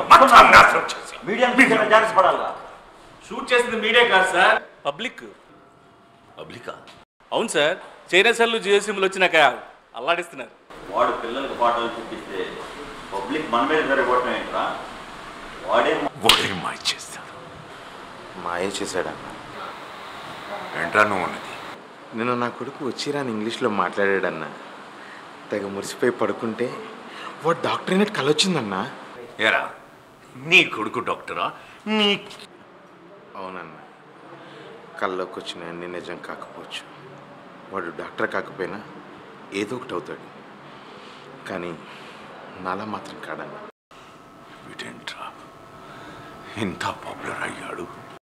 మొత్తం నాశనం చేసి మీడియా జాగ్రత్త పడాలిగా షూట్ చేసింది మీడియా కాదు సార్ పబ్లిక్ పబ్లికా అవును సార్ చైనా సెల్లు జియో సిమ్లు వచ్చినాక అల్లాడిస్తున్నారు వాడు పిల్లలకు పాటలు చూపిస్తే పబ్లిక్ మన మీద సరిపోవటం ఏంట్రా వాడే వాడే మాయ చేస్తాడు మాయ చేశాడన్న ఏంట్రా నువ్వు ఉన్నది నిన్న నా కొడుకు వచ్చిరాని ఇంగ్లీష్లో మాట్లాడాడన్న తెగ మురిసిపోయి పడుకుంటే వాడు డాక్టర్ అయినట్టు కలొచ్చిందన్నా ఏరా నీ కొడుకు డాక్టరా నీ అవునన్న కల్లోకి వచ్చిన అన్ని నిజం కాకపోవచ్చు వాడు డాక్టర్ కాకపోయినా ఏదో ఒకటి అవుతాడు కానీ నాలా మాత్రం కాడన్న వీటేంట్రా ఇంత పాపులర్ అయ్యాడు